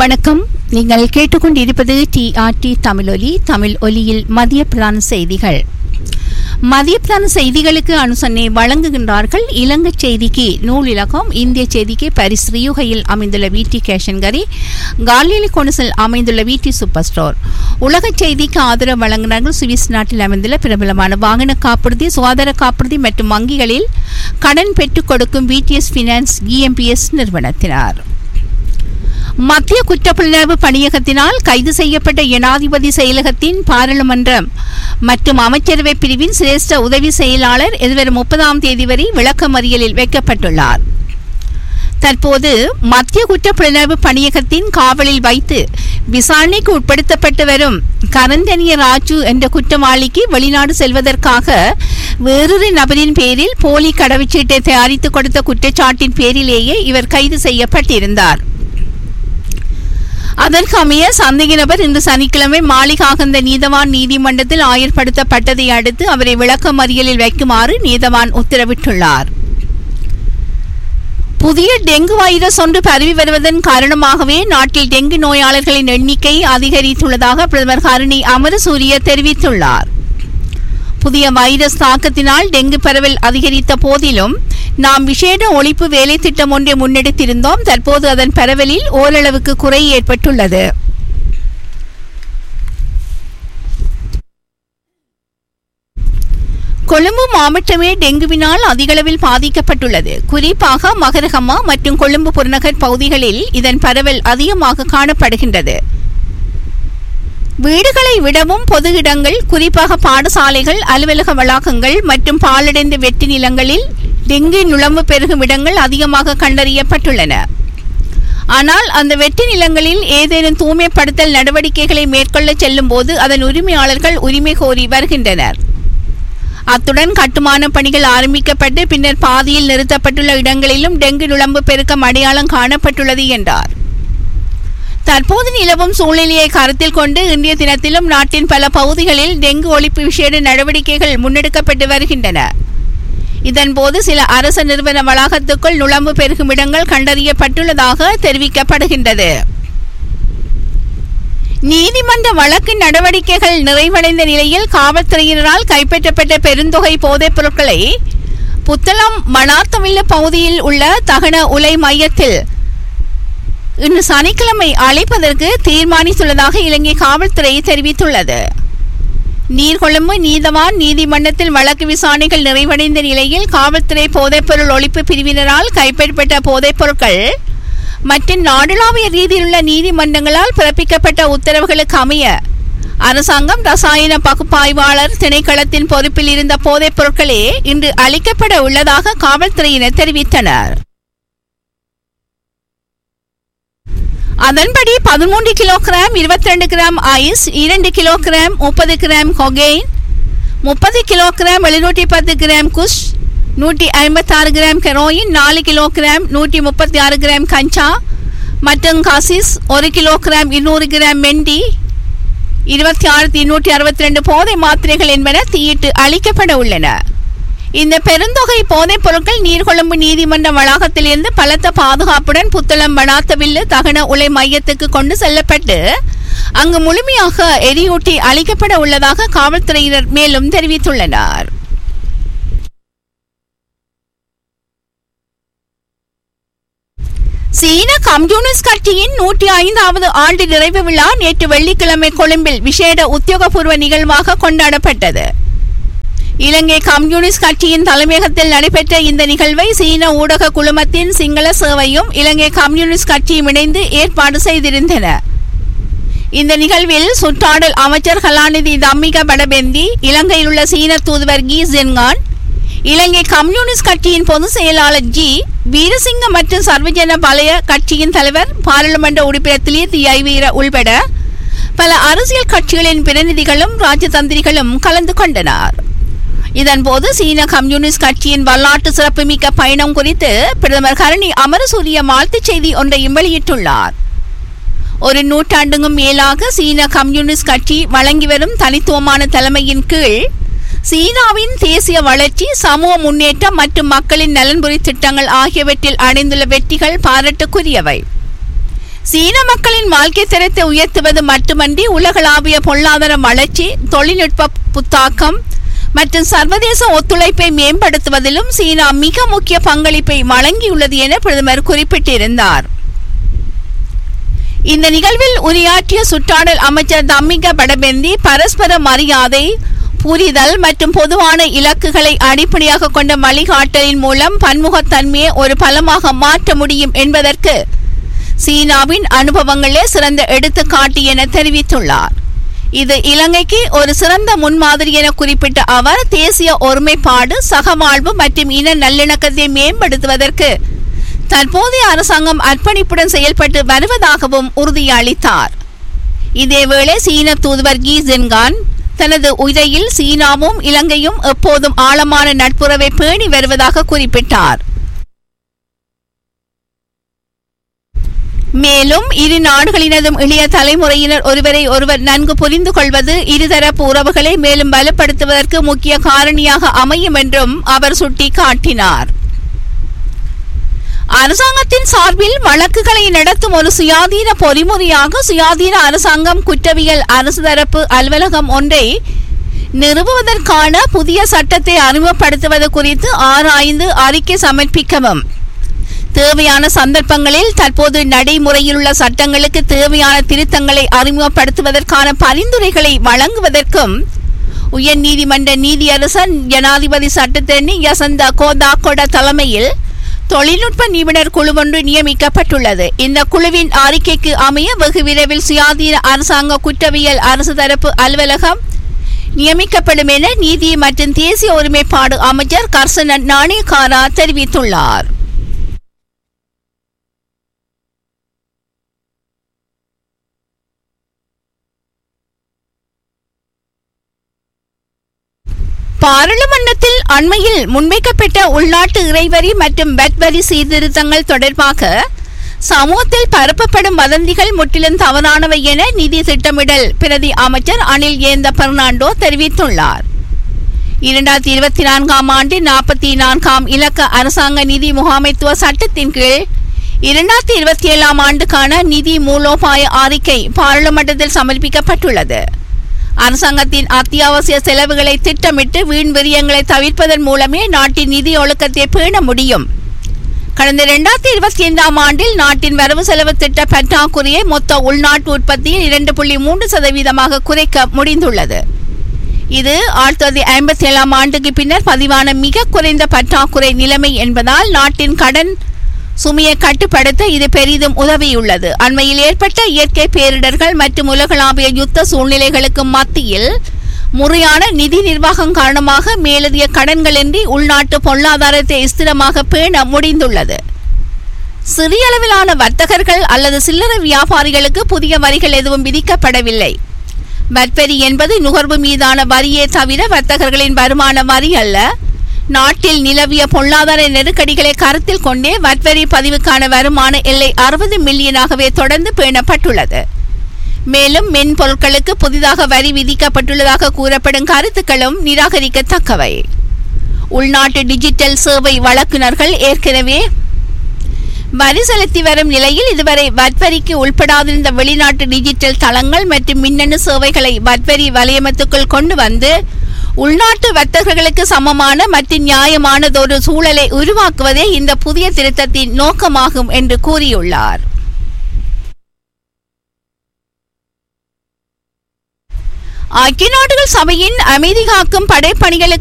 வணக்கம் நீங்கள் கேட்டுக்கொண்டிருப்பது டிஆர்டி தமிழொலி தமிழ் ஒலியில் மதிய பிரதான செய்திகள் மதிய பிரதான செய்திகளுக்கு அனுசரணை வழங்குகின்றார்கள் இலங்கை செய்திக்கு நூலிலகம் இந்திய செய்திக்கு பாரிஸ் ரியூகையில் அமைந்துள்ள வீட்டி கேஷன்கரி காலிலி கொனிசில் அமைந்துள்ள வீட்டி சூப்பர் ஸ்டோர் உலக செய்திக்கு ஆதரவு வழங்குகிறார்கள் சுவிஸ் நாட்டில் அமைந்துள்ள பிரபலமான வாகன காப்புறுதி சுகாதார காப்புறுதி மற்றும் வங்கிகளில் கடன் பெற்றுக் கொடுக்கும் பிடிஎஸ் பினான்ஸ் இஎம்பிஎஸ் நிறுவனத்தினார் மத்திய குற்றப்புலனாய்வு பணியகத்தினால் கைது செய்யப்பட்ட ஜனாதிபதி செயலகத்தின் பாராளுமன்றம் மற்றும் அமைச்சரவை பிரிவின் சிரேஷ்ட உதவி செயலாளர் எதிர்வரும் முப்பதாம் தேதி வரை விளக்கமறியலில் வைக்கப்பட்டுள்ளார் தற்போது மத்திய குற்றப்புலனாய்வு பணியகத்தின் காவலில் வைத்து விசாரணைக்கு உட்படுத்தப்பட்டு வரும் கரந்தனிய ராஜு என்ற குற்றவாளிக்கு வெளிநாடு செல்வதற்காக வேறொரு நபரின் பேரில் போலி கடவுச்சீட்டை தயாரித்து கொடுத்த குற்றச்சாட்டின் பேரிலேயே இவர் கைது செய்யப்பட்டிருந்தார் அதற்கு அமைய சந்தேக நபர் இன்று சனிக்கிழமை மாளிகாகந்த நீதவான் நீதிமன்றத்தில் ஆயர்படுத்தப்பட்டதை அடுத்து அவரை விளக்க மறியலில் வைக்குமாறு நீதவான் உத்தரவிட்டுள்ளார் புதிய டெங்கு வைரஸ் ஒன்று பரவி வருவதன் காரணமாகவே நாட்டில் டெங்கு நோயாளர்களின் எண்ணிக்கை அதிகரித்துள்ளதாக பிரதமர் ஹரணி அமரசூரிய தெரிவித்துள்ளார் புதிய வைரஸ் தாக்கத்தினால் டெங்கு பரவல் அதிகரித்த போதிலும் நாம் விசேட ஒழிப்பு வேலை திட்டம் ஒன்றை முன்னெடுத்திருந்தோம் தற்போது அதன் பரவலில் ஓரளவுக்கு குறை ஏற்பட்டுள்ளது கொழும்பு மாவட்டமே டெங்குவினால் அதிகளவில் பாதிக்கப்பட்டுள்ளது குறிப்பாக மகரகம்மா மற்றும் கொழும்பு புறநகர் பகுதிகளில் இதன் பரவல் அதிகமாக காணப்படுகின்றது வீடுகளை விடவும் பொது இடங்கள் குறிப்பாக பாடசாலைகள் அலுவலக வளாகங்கள் மற்றும் பாலடைந்த வெட்டி நிலங்களில் டெங்கு நுழம்பு பெருகும் இடங்கள் அதிகமாக கண்டறியப்பட்டுள்ளன ஆனால் அந்த வெட்டி நிலங்களில் ஏதேனும் தூய்மைப்படுத்தல் நடவடிக்கைகளை மேற்கொள்ள செல்லும் போது அதன் உரிமையாளர்கள் உரிமை கோரி வருகின்றனர் அத்துடன் கட்டுமான பணிகள் ஆரம்பிக்கப்பட்டு பின்னர் பாதியில் நிறுத்தப்பட்டுள்ள இடங்களிலும் டெங்கு நுழம்பு பெருக்கம் அடையாளம் காணப்பட்டுள்ளது என்றார் தற்போது நிலவும் சூழ்நிலையை கருத்தில் கொண்டு இன்றைய தினத்திலும் நாட்டின் பல பகுதிகளில் டெங்கு ஒழிப்பு விசேட நடவடிக்கைகள் முன்னெடுக்கப்பட்டு வருகின்றன இதன்போது சில அரச நிறுவன வளாகத்துக்குள் நுழம்பு பெருகும் இடங்கள் கண்டறியப்பட்டுள்ளதாக தெரிவிக்கப்படுகின்றது நீதிமன்ற வழக்கு நடவடிக்கைகள் நிறைவடைந்த நிலையில் காவல்துறையினரால் கைப்பற்றப்பட்ட பெருந்தொகை போதைப் பொருட்களை புத்தளம் மணார்த்தமில்ல பகுதியில் உள்ள தகன உலை மையத்தில் இன்று சனிக்கிழமை அழைப்பதற்கு தீர்மானித்துள்ளதாக இலங்கை காவல்துறை தெரிவித்துள்ளது நீர்கொழும்பு நீதவான் நீதிமன்றத்தில் வழக்கு விசாரணைகள் நிறைவடைந்த நிலையில் காவல்துறை போதைப்பொருள் ஒழிப்பு பிரிவினரால் கைப்பற்றப்பட்ட போதைப் பொருட்கள் மற்றும் நாடுளாவிய ரீதியிலுள்ள நீதிமன்றங்களால் பிறப்பிக்கப்பட்ட உத்தரவுகளுக்கு அமைய அரசாங்கம் ரசாயன பகுப்பாய்வாளர் திணைக்களத்தின் பொறுப்பில் இருந்த போதைப் பொருட்களே இன்று அளிக்கப்பட உள்ளதாக காவல்துறையினர் தெரிவித்தனர் அதன்படி பதிமூன்று கிலோகிராம் இருபத்தி ரெண்டு கிராம் ஐஸ் இரண்டு கிலோகிராம் முப்பது கிராம் கொகெயின் முப்பது கிலோகிராம் எழுநூற்றி பத்து கிராம் குஷ் நூற்றி ஐம்பத்தாறு கிராம் கெரோயின் நாலு கிலோகிராம் நூற்றி முப்பத்தி ஆறு கிராம் கஞ்சா மற்றும் காசிஸ் ஒரு கிலோகிராம் இருநூறு கிராம் மெண்டி இருபத்தி ஆயிரத்தி எண்ணூற்றி அறுபத்தி ரெண்டு போதை மாத்திரைகள் என்பன தீயிட்டு அளிக்கப்பட உள்ளன இந்த பெருந்தொகை போதைப் பொருட்கள் நீர்கொழும்பு நீதிமன்ற வளாகத்திலிருந்து பலத்த பாதுகாப்புடன் புத்தளம் வனாத்தவில்லு தகன உலை மையத்துக்கு கொண்டு செல்லப்பட்டு அங்கு முழுமையாக எரியூட்டி அளிக்கப்பட உள்ளதாக காவல்துறையினர் மேலும் தெரிவித்துள்ளனர் சீன கம்யூனிஸ்ட் கட்சியின் நூற்றி ஐந்தாவது ஆண்டு நிறைவு விழா நேற்று வெள்ளிக்கிழமை கொழும்பில் விசேட உத்தியோகபூர்வ நிகழ்வாக கொண்டாடப்பட்டது இலங்கை கம்யூனிஸ்ட் கட்சியின் தலைமையகத்தில் நடைபெற்ற இந்த நிகழ்வை சீன ஊடக குழுமத்தின் சிங்கள சேவையும் இலங்கை கம்யூனிஸ்ட் கட்சியும் இணைந்து ஏற்பாடு செய்திருந்தன இந்த நிகழ்வில் சுற்றாடல் அமைச்சர் கலாநிதி தம்மிக படபெந்தி இலங்கையில் உள்ள சீன தூதுவர் கி ஜென்கான் இலங்கை கம்யூனிஸ்ட் கட்சியின் பொதுச் செயலாளர் ஜி வீரசிங்க மற்றும் சர்வஜன பலய கட்சியின் தலைவர் பாராளுமன்ற உறுப்பினர் திலீர் ஐவீர உள்பட பல அரசியல் கட்சிகளின் பிரதிநிதிகளும் ராஜதந்திரிகளும் கலந்து கொண்டனர் இதன்போது சீன கம்யூனிஸ்ட் கட்சியின் வரலாற்று சிறப்புமிக்க பயணம் குறித்து பிரதமர் கரணி அமரசூரிய வாழ்த்துச் செய்தி ஒன்றையும் வெளியிட்டுள்ளார் ஒரு நூற்றாண்டுக்கும் மேலாக சீன கம்யூனிஸ்ட் கட்சி வழங்கி வரும் தனித்துவமான தலைமையின் கீழ் சீனாவின் தேசிய வளர்ச்சி சமூக முன்னேற்றம் மற்றும் மக்களின் நலன்புரி திட்டங்கள் ஆகியவற்றில் அடைந்துள்ள வெற்றிகள் பாராட்டுக்குரியவை சீன மக்களின் வாழ்க்கை தரத்தை உயர்த்துவது மட்டுமன்றி உலகளாவிய பொருளாதார வளர்ச்சி தொழில்நுட்ப புத்தாக்கம் மற்றும் சர்வதேச ஒத்துழைப்பை மேம்படுத்துவதிலும் சீனா மிக முக்கிய பங்களிப்பை வழங்கியுள்ளது என பிரதமர் குறிப்பிட்டிருந்தார் இந்த நிகழ்வில் உரையாற்றிய சுற்றாடல் அமைச்சர் தம்மிக படபெந்தி பரஸ்பர மரியாதை புரிதல் மற்றும் பொதுவான இலக்குகளை அடிப்படையாக கொண்ட வழிகாட்டலின் மூலம் பன்முகத்தன்மையை ஒரு பலமாக மாற்ற முடியும் என்பதற்கு சீனாவின் அனுபவங்களே சிறந்த எடுத்துக்காட்டு என தெரிவித்துள்ளார் இது இலங்கைக்கு ஒரு சிறந்த முன்மாதிரி என குறிப்பிட்ட அவர் தேசிய ஒருமைப்பாடு சகவாழ்வு மற்றும் இன நல்லிணக்கத்தை மேம்படுத்துவதற்கு தற்போதைய அரசாங்கம் அர்ப்பணிப்புடன் செயல்பட்டு வருவதாகவும் உறுதியளித்தார் இதேவேளை சீன தூதுவர் கி ஜென்கான் தனது உரையில் சீனாவும் இலங்கையும் எப்போதும் ஆழமான நட்புறவை பேணி வருவதாக குறிப்பிட்டார் மேலும் இரு நாடுகளினதும் இளைய தலைமுறையினர் ஒருவரை ஒருவர் நன்கு புரிந்து கொள்வது இருதரப்பு உறவுகளை மேலும் பலப்படுத்துவதற்கு முக்கிய காரணியாக அமையும் என்றும் அவர் சுட்டிக்காட்டினார் அரசாங்கத்தின் சார்பில் வழக்குகளை நடத்தும் ஒரு சுயாதீன பொறிமுறையாக சுயாதீன அரசாங்கம் குற்றவியல் அரசு தரப்பு அலுவலகம் ஒன்றை நிறுவுவதற்கான புதிய சட்டத்தை அறிமுகப்படுத்துவது குறித்து ஆராய்ந்து அறிக்கை சமர்ப்பிக்கவும் தேவையான சந்தர்ப்பங்களில் தற்போது நடைமுறையில் உள்ள சட்டங்களுக்கு தேவையான திருத்தங்களை அறிமுகப்படுத்துவதற்கான பரிந்துரைகளை வழங்குவதற்கும் உயர் நீதிமன்ற நீதியரசன் ஜனாதிபதி சட்டத்தரணி யசந்த கோதாகொட தலைமையில் தொழில்நுட்ப நிபுணர் குழு ஒன்று நியமிக்கப்பட்டுள்ளது இந்த குழுவின் அறிக்கைக்கு அமைய வெகு விரைவில் சுயாதீன அரசாங்க குற்றவியல் அரசு தரப்பு அலுவலகம் நியமிக்கப்படும் என நீதி மற்றும் தேசிய ஒருமைப்பாடு அமைச்சர் கர்சனன் நாணயக்காரா தெரிவித்துள்ளார் பாராளுமன்றத்தில் அண்மையில் முன்வைக்கப்பட்ட உள்நாட்டு இறைவரி மற்றும் வெட் வரி சீர்திருத்தங்கள் தொடர்பாக சமூகத்தில் பரப்பப்படும் வதந்திகள் முற்றிலும் தவறானவை என நிதி திட்டமிடல் பிரதி அமைச்சர் அனில் ஏந்த பெர்னாண்டோ தெரிவித்துள்ளார் இரண்டாயிரத்தி இருபத்தி நான்காம் ஆண்டு நாற்பத்தி நான்காம் இலக்க அரசாங்க நிதி முகாமைத்துவ சட்டத்தின் கீழ் இரண்டாயிரத்தி இருபத்தி ஏழாம் ஆண்டுக்கான நிதி மூலோபாய அறிக்கை பாராளுமன்றத்தில் சமர்ப்பிக்கப்பட்டுள்ளது அரசாங்கத்தின் அத்தியாவசிய செலவுகளை திட்டமிட்டு வீண் விரியங்களை தவிர்ப்பதன் மூலமே நாட்டின் நிதி ஒழுக்கத்தை பேண முடியும் கடந்த இரண்டாயிரத்தி இருபத்தி ஐந்தாம் ஆண்டில் நாட்டின் வரவு செலவு திட்ட பற்றாக்குறையை மொத்த உள்நாட்டு உற்பத்தியில் இரண்டு புள்ளி மூன்று சதவீதமாக குறைக்க முடிந்துள்ளது இது ஆயிரத்தி தொள்ளாயிரத்தி ஐம்பத்தி ஏழாம் ஆண்டுக்கு பின்னர் பதிவான மிக குறைந்த பற்றாக்குறை நிலைமை என்பதால் நாட்டின் கடன் சுமையை கட்டுப்படுத்த இது பெரிதும் உதவியுள்ளது அண்மையில் ஏற்பட்ட இயற்கை பேரிடர்கள் மற்றும் உலகளாவிய யுத்த சூழ்நிலைகளுக்கு மத்தியில் முறையான நிதி நிர்வாகம் காரணமாக மேலதிக கடன்களின்றி உள்நாட்டு பொருளாதாரத்தை ஸ்திரமாக பேண முடிந்துள்ளது சிறிய அளவிலான வர்த்தகர்கள் அல்லது சில்லறை வியாபாரிகளுக்கு புதிய வரிகள் எதுவும் விதிக்கப்படவில்லை வட்வரி என்பது நுகர்வு மீதான வரியே தவிர வர்த்தகர்களின் வருமான வரி அல்ல நாட்டில் நிலவிய பொருளாதார நெருக்கடிகளை கருத்தில் கொண்டே வட்வரி பதிவுக்கான வருமான எல்லை அறுபது மில்லியனாகவே தொடர்ந்து பேணப்பட்டுள்ளது மேலும் மென்பொருட்களுக்கு புதிதாக வரி விதிக்கப்பட்டுள்ளதாக கூறப்படும் கருத்துக்களும் நிராகரிக்கத்தக்கவை உள்நாட்டு டிஜிட்டல் சேவை வழக்குனர்கள் ஏற்கனவே வரி செலுத்தி வரும் நிலையில் இதுவரை வட்வரிக்கு உள்படாதிருந்த வெளிநாட்டு டிஜிட்டல் தளங்கள் மற்றும் மின்னணு சேவைகளை வட்வரி வலையமத்துக்குள் கொண்டு வந்து உள்நாட்டு வர்த்தகர்களுக்கு சமமான மற்றும் நியாயமானதொரு சூழலை உருவாக்குவதே இந்த புதிய திருத்தத்தின் நோக்கமாகும் என்று கூறியுள்ளார் ஐக்கிய நாடுகள் சபையின் அமைதி காக்கும் படைப்பணிகளுக்கு